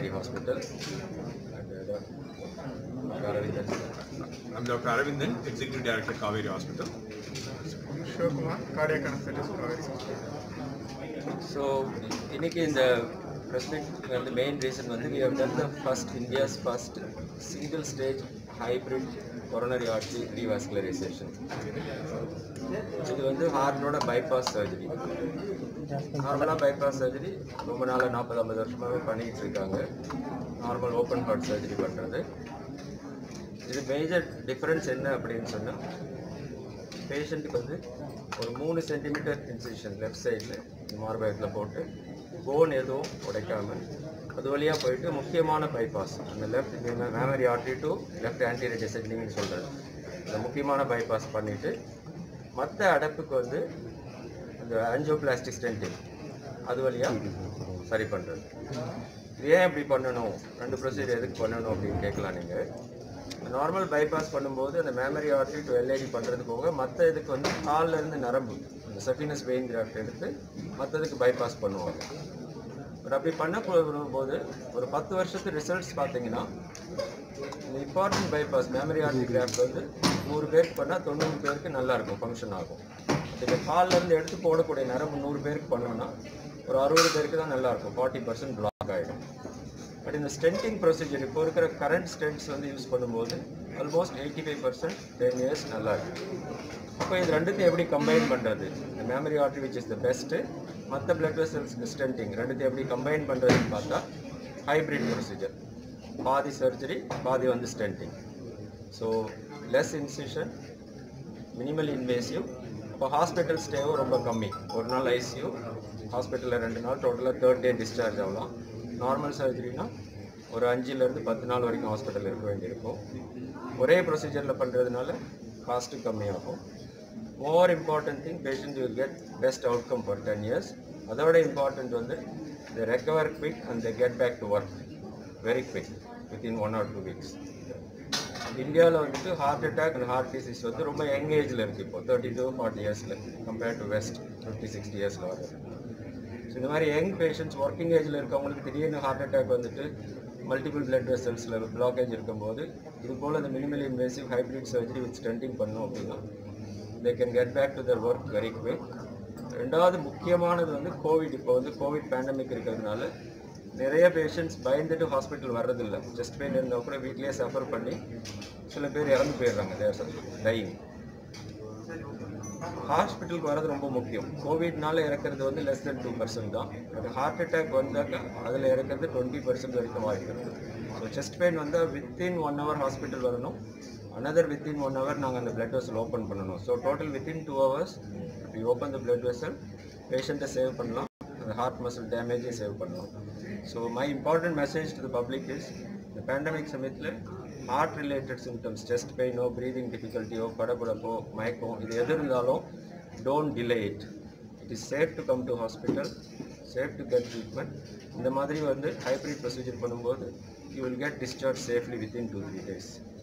Kaveri Hospital. And, uh, Dr. Aravindan. I'm Dr. Aravindan, Executive Director, Kaveri Hospital. Sivakumar cardiac anaesthetist Kaveri so இன்னைக்கு இந்த press meet வந்து main reason வந்து we have done the first India's first single stage hybrid coronary artery revascularisation இது வந்து ஹார்ட்டோட bypass surgery நார்மலாக bypass surgery ரொம்ப நாளாக நாற்பது ஐம்பது வருஷமாகவே பண்ணிக்கிட்டு இருக்காங்க நார்மல் ஓப்பன் ஹார்ட் சர்ஜரி பண்ணுறது இது மேஜர் டிஃப்ரென்ஸ் என்ன அப்படின்னு சொன்னால் பேஷண்ட்டுக்கு வந்து ஒரு மூணு சென்டிமீட்டர் இன்சிஷன் லெஃப்ட் சைடில் இந்த மார்பகத்தில் போட்டு போன் எதுவும் உடைக்காமல் அது வழியாக போயிட்டு முக்கியமான பைபாஸ் அந்த left mammary artery to left anterior டிசெக்டிங்னு சொல்கிறது அந்த முக்கியமான பைபாஸ் பண்ணிவிட்டு மற்ற அடைப்புக்கு வந்து அந்த ஆஞ்சியோபிளாஸ்டிக் ஸ்டென்டிங் அது வழியாக சரி பண்ணுறது இது ஏன் இப்படி பண்ணணும் ரெண்டு ப்ரொசீஜர் எதுக்கு பண்ணணும் அப்படின்னு கேட்கலாம் நீங்கள் நார்மல் பைபாஸ் பண்ணும்போது அந்த மேமரி ஆர்டரி டு எல்ஐடி பண்ணுறது போக மற்ற இதுக்கு வந்து கால்ல இருந்து நரம்பு அந்த செஃபினஸ் வெயின் கிராஃப்ட் எடுத்து மற்றதுக்கு பைபாஸ் பண்ணுவாங்க பட் அப்படி பண்ண போது ஒரு பத்து வருஷத்து ரிசல்ட்ஸ் பார்த்தீங்கன்னா இந்த important bypass mammary artery graft வந்து நூறு பேருக்கு பண்ணால் தொண்ணூறு பேருக்கு நல்லா இருக்கும் ஃபங்க்ஷன் ஆகும் இந்த கால்ல இருந்து எடுத்து போடக்கூடிய நரம்பு நூறு பேருக்கு பண்ணோம்னா ஒரு அறுபது பேருக்கு தான் நல்லா இருக்கும் ஃபார்ட்டி பர்சன்ட் பிளாக் ஆகிடும் பட் இந்த ஸ்டென்டிங் ப்ரொசீஜர் இப்போ இருக்கிற கரண்ட் ஸ்டென்ட்ஸ் வந்து யூஸ் பண்ணும்போது almost eighty five percent ten years நல்லா இருக்கு அப்போ இது ரெண்டுத்தையும் எப்படி கம்பைன் பண்ணுறது இந்த mammary artery which is the best மற்ற பிளட் வெசல்ஸ் ஸ்டென்டிங் ரெண்டுத்தையும் எப்படி கம்பைன் பண்ணுறதுன்னு பார்த்தா ஹைப்ரிட் ப்ரொசீஜர் பாதி சர்ஜரி பாதி வந்து stenting so less incision minimal invasive இப்போ ஹாஸ்பிட்டல் ஸ்டேவும் ரொம்ப கம்மி ஒரு நாள் ஐசியூ ஹாஸ்பிட்டலில் ரெண்டு நாள் டோட்டலாக தேர்ட் டே டிஸ்சார்ஜ் ஆகலாம் நார்மல் சர்ஜரினா ஒரு அஞ்சுலேருந்து பத்து நாள் வரைக்கும் ஹாஸ்பிட்டல் இருக்க வேண்டியிருக்கும் ஒரே ப்ரொசீஜரில் பண்ணுறதுனால காஸ்ட்டு கம்மியாகும் more important thing patient will get best outcome for ten years அதோட இம்பார்ட்டன்ட் வந்து the recover quick and the get back to work very quick within one or two weeks இந்தியாவில் வந்துட்டு heart attack and heart disease வந்து ரொம்ப young ஏஜில் இருக்குது இப்போ thirty to forty இயர்ஸில் compared to west fifty sixty இயர்ஸில் வருது ஸோ இந்த மாதிரி யங் பேஷண்ட்ஸ் ஒர்க்கிங் ஏஜில் இருக்கவங்களுக்கு திடீர்னு ஹார்ட் அட்டாக் வந்துட்டு மல்டிபிள் பிளட் வெசல்ஸில் பிளாக்கேஜ் இருக்கும்போது இது போல் இந்த minimal invasive hybrid surgery with stenting பண்ணோம் அப்படின்னா they can get back to their work very quick ரெண்டாவது முக்கியமானது வந்து கோவிட் இப்போ வந்து கோவிட் பேண்டமிக் இருக்கிறதுனால நிறைய பேஷண்ட்ஸ் பயந்துட்டு ஹாஸ்பிட்டல் வர்றதில்ல செஸ்ட் பெயின் இருந்தால் கூட வீட்லேயே சஃபர் பண்ணி சில பேர் இறந்து போயிடுறாங்க தேர் டைங் ஹாஸ்பிட்டலுக்கு வர்றது ரொம்ப முக்கியம் கோவிட்னால இறக்குறது வந்து லெஸ் தென் டூ பர்சன்ட் தான் பட் ஹார்ட் அட்டாக் வந்தாக்கா அதில் இறக்குறது டுவெண்ட்டி பர்சன்ட் வரைக்கும் வாய்ப்பு இருக்குது ஸோ செஸ்ட் பெயின் வந்தால் வித்தின் ஒன் ஹவர் ஹாஸ்பிட்டல் வரணும் அனதர் வித்தின் ஒன் ஹவர் நாங்கள் அந்த பிளட் வெசல் ஓப்பன் பண்ணணும் so total within two hours we open the blood vessel பேஷண்ட்டை சேவ் பண்ணலாம் அந்த ஹார்ட் மசில் டேமேஜை சேவ் பண்ணலாம் so my important message to the public is இந்த பேண்டமிக் சமயத்தில் ஹார்ட் ரிலேட்டட் சிம்டம்ஸ் செஸ்ட் பெயினோ ப்ரீதிங் டிஃபிகல்ட்டியோ படபடப்போ மயக்கம் இது எது இருந்தாலும் don't delay it it is safe to come to hospital safe to get treatment இந்த மாதிரி வந்து ஹைப்ரிட் ப்ரொசீஜர் பண்ணும்போது you will get discharge safely within two three days